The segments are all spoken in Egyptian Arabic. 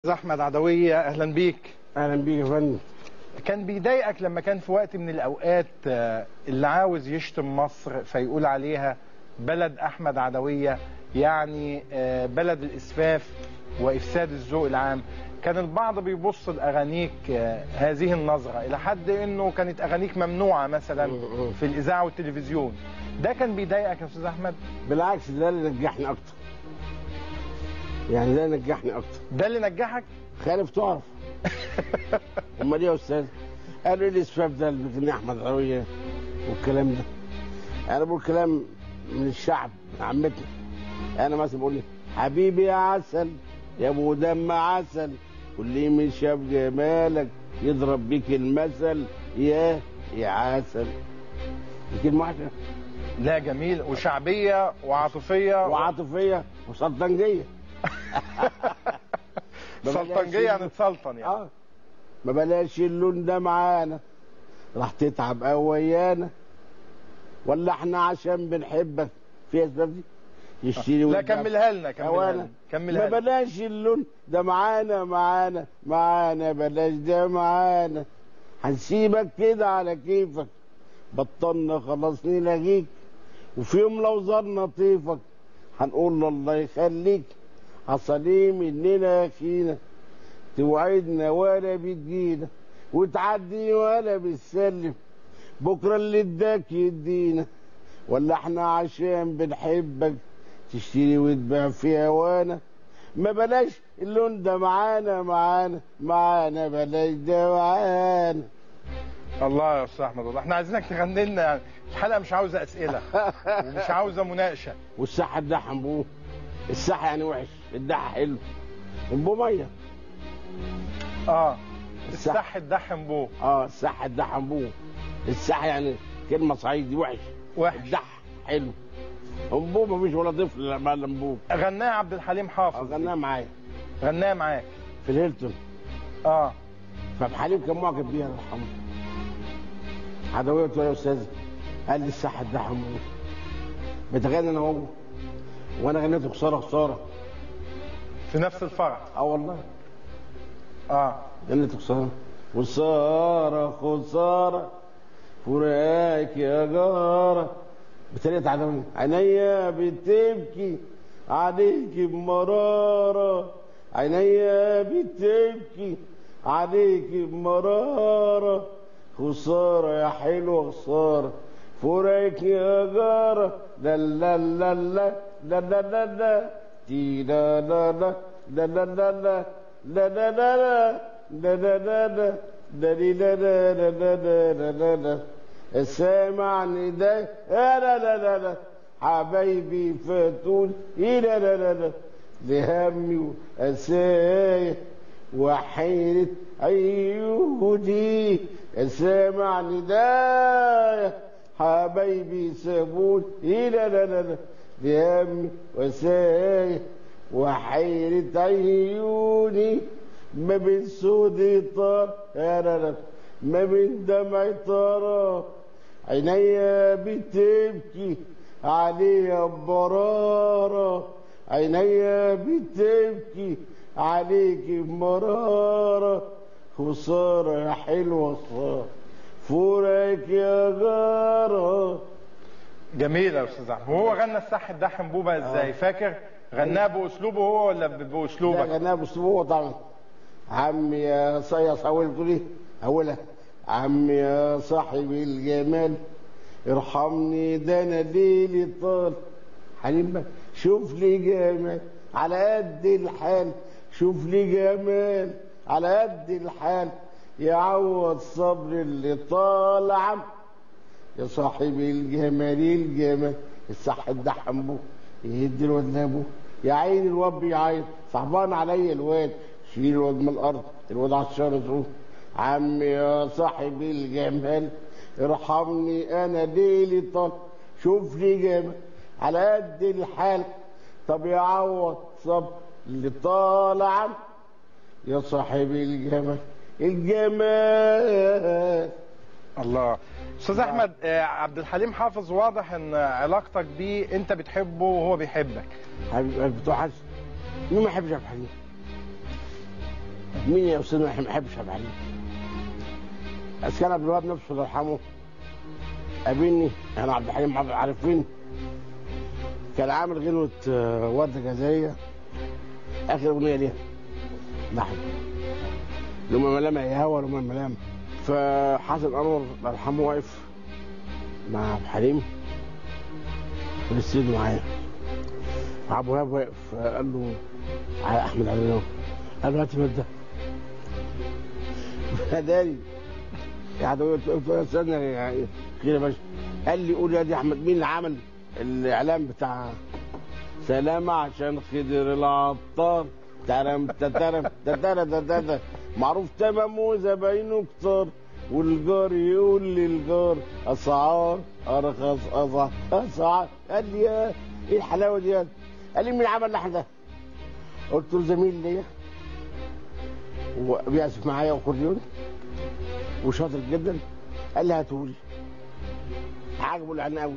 احمد عدويه اهلا بيك اهلا بيك يا فندم كان بيضايقك لما كان في وقت من الاوقات آه، اللي عاوز يشتم مصر فيقول عليها بلد احمد عدويه يعني آه، بلد الاسفاف وافساد الذوق العام كان البعض بيبص لاغانيك آه، هذه النظره الى حد انه كانت اغانيك ممنوعه مثلا في الاذاعه والتلفزيون ده كان بيضايقك يا استاذ احمد بالعكس ده اللي نجحني اكتر يعني ده اللي نجحني اكتر ده اللي نجحك خالف تعرف امال ايه يا استاذ قالوا ايه الاسفاف ده اللي بيغني احمد عويه والكلام ده انا بقول كلام من الشعب من عمتنا انا مثلا بقول لي حبيبي يا عسل يا ابو دم عسل واللي من شاف جمالك يضرب بيك المثل يا يا عسل دي كلمه واحده لا جميل وشعبيه وعاطفيه وعاطفيه وسلطنجيه ما سلطنجيه بلاش يعني تسلطن يعني اه ما بلاش اللون ده معانا راح تتعب قوي ويانا ولا احنا عشان بنحبك في اسباب دي يشتري لا ويتباع. كملها لنا كملها أوانا. لنا ما كملها لنا بلاش اللون ده معانا معانا معانا بلاش ده معانا هنسيبك كده على كيفك بطلنا خلاص نلاقيك وفي يوم لو زرنا طيفك هنقول له الله يخليك حصل ايه مننا يا اخينا توعدنا ولا بتجينا وتعدي ولا بتسلم بكره اللي اداك يدينا ولا احنا عشان بنحبك تشتري وتبيع في هوانا ما بلاش اللون ده معانا معانا معانا بلاش ده معانا الله يا استاذ احمد والله احنا عايزينك تغني لنا يعني الحلقه مش عاوزه اسئله ومش عاوزه مناقشه والساحه الدح انبوه الساحه يعني وحش الدح حلو انبوه ميه اه السح. السح الدحم بو اه الساحه الدح انبوه الساحه يعني كلمه صعيدي وحش وحش الدح حلو انبوه مفيش ولا طفل مع الانبوه غناها عبد الحليم حافظ غناها معايا غناها معاك في الهيلتون اه فبحليم كان معجب بيها الله يرحمه عدوية قلت له يا استاذ قال لي الساحه ده حمود بتغني انا وهو وانا غنيته خساره خساره في نفس الفرح اه والله اه غنيته خساره خساره خساره فراقك يا جاره بطريقه عدوية عينيا بتبكي عليك بمراره عينيا بتبكي عليك بمراره خساره يا حلوه خساره فراقك يا جاره لا لا لا لا لا لا لا لا تي لا لا لا لا لا لا لا لا لا لا لا لا لا لا لا لي لا لا لا لا لا لا لا لا سامع نداء لا لا لا لا لا حبايبي فاتون لا لا لا لا لهمي وأسايا وحيرة عيوني سامع نداء حبايبي سابون لا لا لا لا لهمي وأسايا وحيرة عيوني ما بين سود طار لا لا لا ما بين دمع طار عينيا بتبكي عليها بمرارة عينيا بتبكي عليك بمرارة خسارة يا حلوة خسارة فورك يا جارة جميل يا استاذ احمد وهو غنى السح الدحم بو بقى ازاي فاكر غناه باسلوبه هو ولا ب- ده باسلوبك غناها باسلوبه طبعا عمي يا صيص اول تقول ايه اولها عمي يا صاحب الجمال ارحمني ده انا ليلي طال حليم بقى شوف لي جمال على قد الحال شوف لي جمال على قد الحال يعوض صبر اللي طالع يا صاحب الجمال الجمال الصح الدحم ابوه يهد الواد لابوه يا عيني الواد بيعيط صعبان عليا الواد شيل الواد من الارض الواد عطشان تروح عمي يا صاحب الجمال ارحمني انا ليلي طال شوف لي جمال على قد الحال طب يعوض صبر اللي طالع يا صاحب الجمال الجمال الله استاذ احمد آه، عبد الحليم حافظ واضح ان علاقتك بيه انت بتحبه وهو بيحبك حبيب قلبي بتوع حسن مين ما يحبش عبد الحليم مين يا استاذ ما يحبش ابو حليم بس كان عبد الوهاب نفسه الله يرحمه قابلني انا عبد الحليم عبد عارفين كان عامل غنوة آه، وردة جزائية آخر أغنية ليها لحن لما ملامة يا هوا لما ملامة فحسن أنور الله يرحمه واقف مع عبد الحليم في الاستديو معايا عبد الوهاب واقف قال له على أحمد عبد قال له هات الواد ده فداري يعني قلت له استنى يا خير يا باشا قال لي قول يا دي احمد مين اللي عمل الاعلان بتاع سلامة عشان خضر العطار ترم تترم تترم تترم معروف تمام وزباينه كتار والجار يقول للجار اسعار ارخص اسعار اسعار قال لي يا ايه الحلاوه دي قال لي مين عمل اللحن ده؟ قلت له زميل ليا وبيعزف معايا اكورديون وشاطر جدا قال لي هاتولي عجبه العين قوي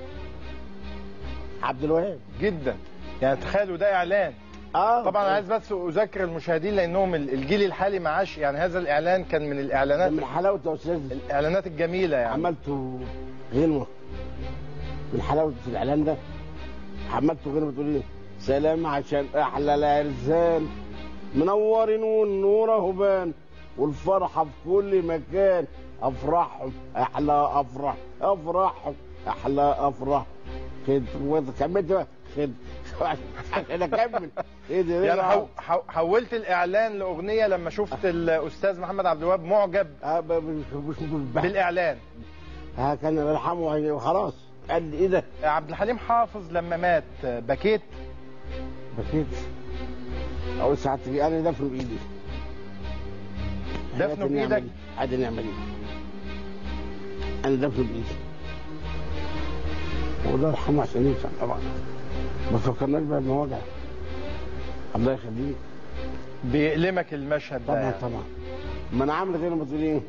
عبد الوهاب جدا يعني تخيلوا ده اعلان اه طبعا أنا عايز بس اذكر المشاهدين لانهم ال- الجيل الحالي ما عاش يعني هذا الاعلان كان من الاعلانات من حلاوه يا استاذ الاعلانات الجميله يعني عملته غنوه من حلاوه الاعلان ده عملته غنوه بتقول ايه سلام عشان احلى العرسان منورين والنور اهو بان والفرحه في كل مكان افرحهم احلى افرح افرحهم احلى افرح خد كملت بقى خد عشان اكمل ايه ده يعني إيه حو حو حولت الاعلان لاغنيه لما شفت الاستاذ محمد عبد الوهاب معجب آه، ب- مش مش مش بالاعلان ها كان الله يرحمه وخلاص قال لي ايه ده عبد الحليم حافظ لما مات بكيت بكيت اول ساعات تجي انا دفنه بايدي دفنه حياتي نعمة بإيدك؟ دي. عادي نعمة دي انا دفنه بايدي والله يرحمه عشان ينفع طبعا ما فكرناش بقى بمواجع الله يخليك بيألمك المشهد ده طبعا يعني. طبعا ما انا عامل غير المسؤولين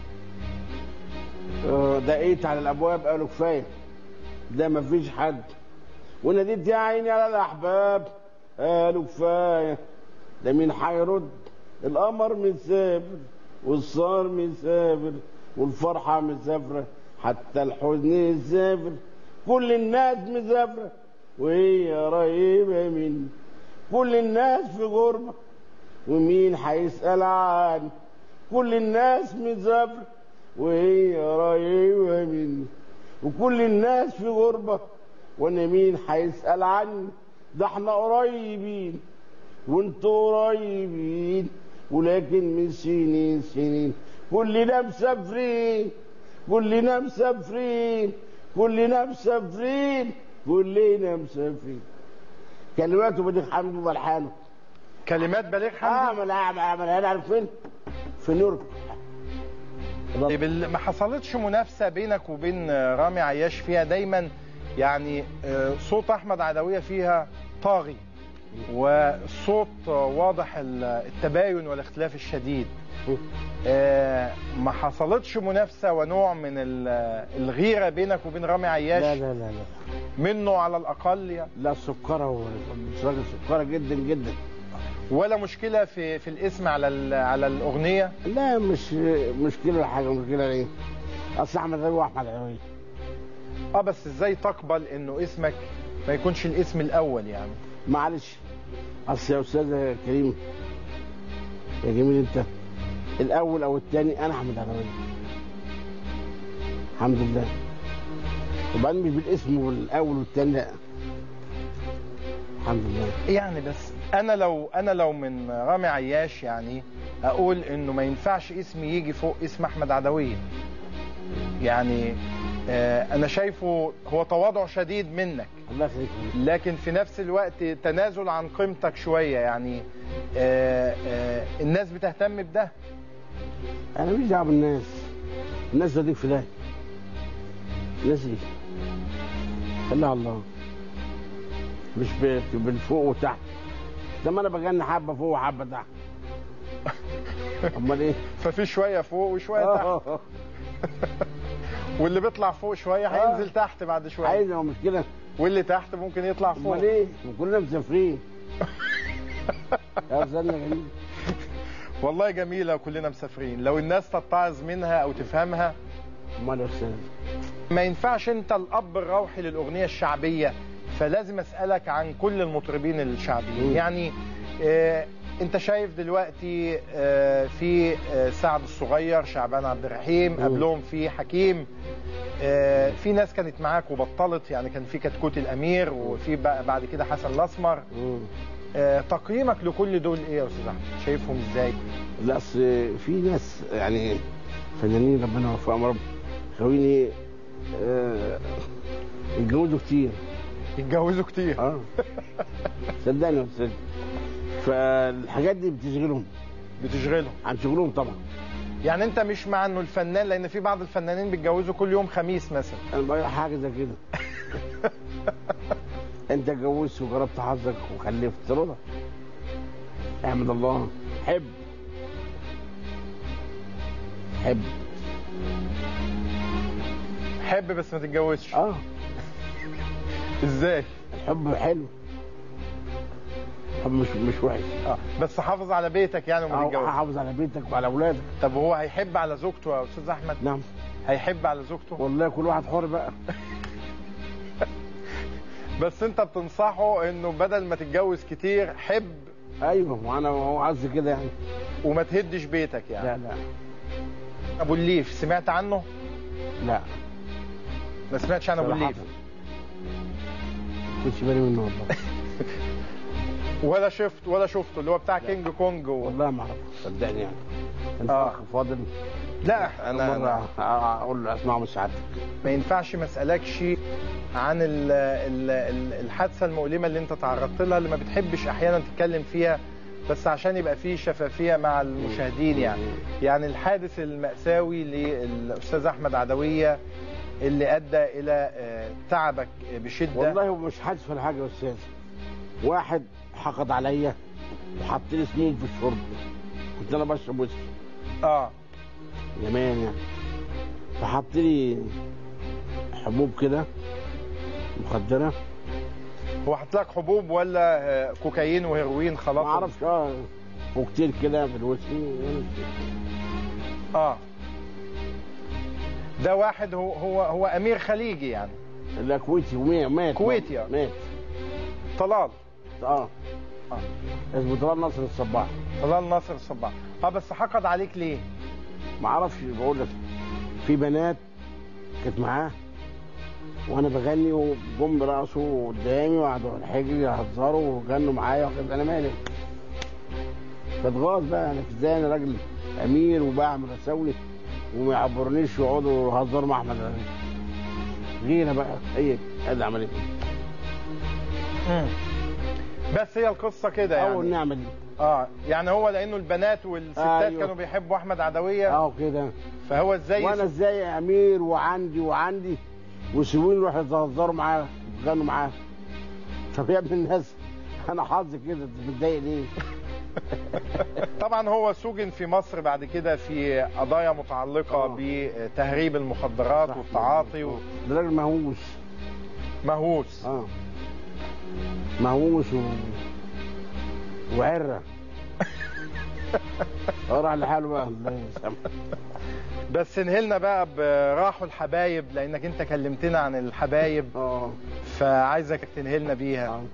آه، دقيت على الابواب قالوا كفايه ده ما فيش حد وناديت يا عيني على الاحباب قالوا كفايه ده مين هيرد القمر مسافر والصار مسافر والفرحه مسافره حتى الحزن يسافر كل الناس مسافره وهي قريبه مني كل الناس في غربه ومين هيسأل عني كل الناس مسافرة وهي قريبة مني وكل الناس في غربة وانا مين هيسأل عني ده احنا قريبين وانتوا قريبين ولكن من سنين سنين كلنا مسافرين كلنا مسافرين كلنا مسافرين كلنا مسافرين كلماته بديع حمدي والحانه كلمات بليغ حمدي اعمل اعمل اعمل انا عارف فين؟ في نيويورك طيب ال- ما حصلتش منافسه بينك وبين آه، رامي عياش فيها دايما يعني آه، صوت احمد عدويه فيها طاغي والصوت آه، واضح ال- التباين والاختلاف الشديد آه، ما حصلتش منافسه ونوع من ال- الغيره بينك وبين رامي عياش لا لا لا لا منه على الاقل يعني لا سكره هو راجل سكره جدا جدا ولا مشكله في في الاسم على ال- على الاغنيه لا مش مشكله ولا حاجه مشكله ايه؟ اصل احمد غالي واحمد عوي اه بس ازاي تقبل انه اسمك ما يكونش الاسم الاول يعني معلش اصل يا استاذ كريم يا جميل انت الاول او الثاني انا احمد عوي الحمد لله وبعدين مش بالاسم والاول والثاني لا الحمد لله يعني بس انا لو انا لو من رامي عياش يعني اقول انه ما ينفعش اسمي يجي فوق اسم احمد عدويه يعني آه انا شايفه هو تواضع شديد منك الله يخليك لكن في نفس الوقت تنازل عن قيمتك شويه يعني آه آه الناس بتهتم بده انا مش دعوه بالناس الناس توديك في داهيه الناس دي خليها على الله مش ب- بالفوق وتحت ده ما انا بجن حبه فوق وحبه تحت امال ايه؟ ففي شويه فوق وشويه تحت آه، واللي بيطلع فوق شويه آه. هينزل تحت بعد شويه عايز هو مش كده واللي تحت ممكن يطلع فوق امال ايه؟ كلنا مسافرين يا استاذنا جميل والله جميله وكلنا مسافرين لو الناس تتعظ منها او تفهمها امال يا استاذ ما ينفعش انت الاب الروحي للاغنيه الشعبيه فلازم اسالك عن كل المطربين الشعبيين مم. يعني آه انت شايف دلوقتي آه في آه سعد الصغير شعبان عبد الرحيم مم. قبلهم في حكيم آه في ناس كانت معاك وبطلت يعني كان في كتكوت الامير وفي بقى بعد كده حسن الاسمر مم. آه تقييمك لكل دول ايه يا استاذ احمد شايفهم ازاي لا اصل في ناس يعني فنانين ربنا يوفقهم يا رب خويني آه، اتجوزوا كتير يتجوزوا كتير اه صدقني يا استاذ فالحاجات دي بتشغلهم بتشغلهم عن شغلهم طبعا يعني انت مش مع انه الفنان لان في بعض الفنانين بيتجوزوا كل يوم خميس مثلا انا بقى حاجه زي كده انت اتجوزت وجربت حظك وخلفت رضا احمد الله حب حب حب بس ما تتجوزش اه ازاي الحب حلو الحب مش مش وحش اه بس حافظ على بيتك يعني وما اه تتجوزش حافظ على بيتك وعلى اولادك طب هو هيحب على زوجته يا استاذ احمد نعم هيحب على زوجته والله كل واحد حر بقى بس انت بتنصحه انه بدل ما تتجوز كتير حب ايوه وانا هو قصدي كده يعني وما تهدش بيتك يعني لا لا ابو الليف سمعت عنه لا ما سمعتش عن ابو صراحة. الليف كنتش بالي منه والله ولا شفت ولا شفته اللي هو بتاع كينج كونج و... والله ما اعرف صدقني يعني انت آه. اخ فاضل لا انا, أنا مره اقول له اسمع من سعادتك ما ينفعش ما اسالكش عن ال ال ال الحادثه المؤلمه اللي انت تعرضت لها اللي ما بتحبش احيانا تتكلم فيها بس عشان يبقى فيه شفافيه مع المشاهدين يعني يعني الحادث المأساوي للاستاذ احمد عدويه اللي ادى الى آه، تعبك بشده والله هو مش حادث ولا حاجه يا استاذ واحد حقد عليا وحط لي سموم في الشرب كنت انا بشرب ويسكي اه زمان يعني فحط لي حبوب كده مخدره هو حط لك حبوب ولا آه، كوكايين وهيروين خلاص ما اعرفش اه كوكتيل كده في الويسكي اه ده واحد هو هو هو امير خليجي يعني لا كويتي ومات مات كويتي، آه. مات طلال اه اه اسمه طلال نصر الصباح طلال ناصر الصباح اه بس حقد عليك ليه ما اعرفش بقول لك في بنات كانت معاه وانا بغني وجم رقصوا قدامي وقعدوا على الحجر يهزروا وغنوا معايا وكده انا مالي فاتغاظ بقى انا ازاي انا راجل امير وبعمل اسوي وما يعبرنيش ويقعدوا يهزروا مع احمد غني غيره بقى هي ادي عمليه مم. بس هي القصه كده اول يعني نعمه دي اه يعني هو لانه البنات والستات أيوه. كانوا بيحبوا احمد عدويه اه كده فهو ازاي وانا ازاي امير وعندي وعندي وسيبوني يروحوا يهزروا معاه يغنوا معاه طب يا ابن الناس انا حظي كده انت متضايق ليه؟ طبعا هو سجن في مصر بعد كده في قضايا متعلقه آه. بتهريب المخدرات صح. والتعاطي ده راجل مهووس ومهووس اه مهووس و... وعره اه راح لحاله بقى الله يسامحه بس انهلنا بقى براحوا الحبايب لانك انت كلمتنا عن الحبايب اه فعايزك تنهلنا بيها آه.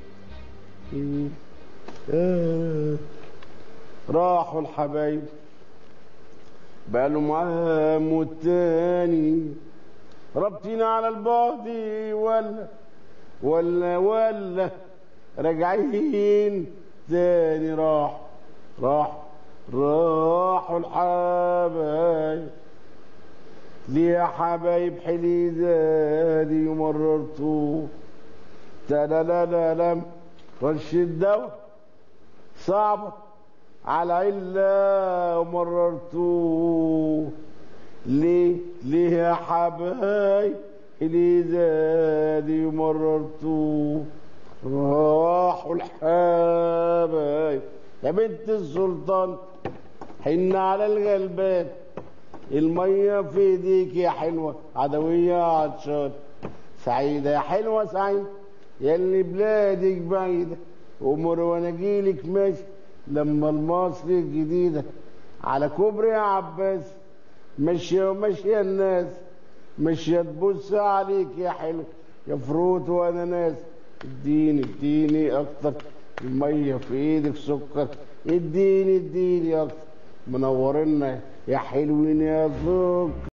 آه. راحوا الحبايب بقالوا معاهم والتاني رابطين على البعد ولا ولا ولا راجعين تاني راح راح راحوا الحبايب ليه يا حبايب حلي زادي ومررتوه تلالالالم رش الدواء صعبة على علة ومررتوه ليه ليه يا حبايب اللي زادي ومررتوه راحوا الحبايب يا بنت السلطان حن على الغلبان المية في ايديك يا حلوة عدوية عطشان سعيدة يا حلوة سعيدة ياللي بلادك بعيدة أمر وانا اجيلك ماشي لما المصر الجديدة على كوبري يا عباس ماشية وماشية الناس ماشية تبص عليك يا حلو يا فروت وانا ناس اديني اديني اكتر المية في ايدك سكر اديني اديني اكتر منورنا يا حلوين يا سكر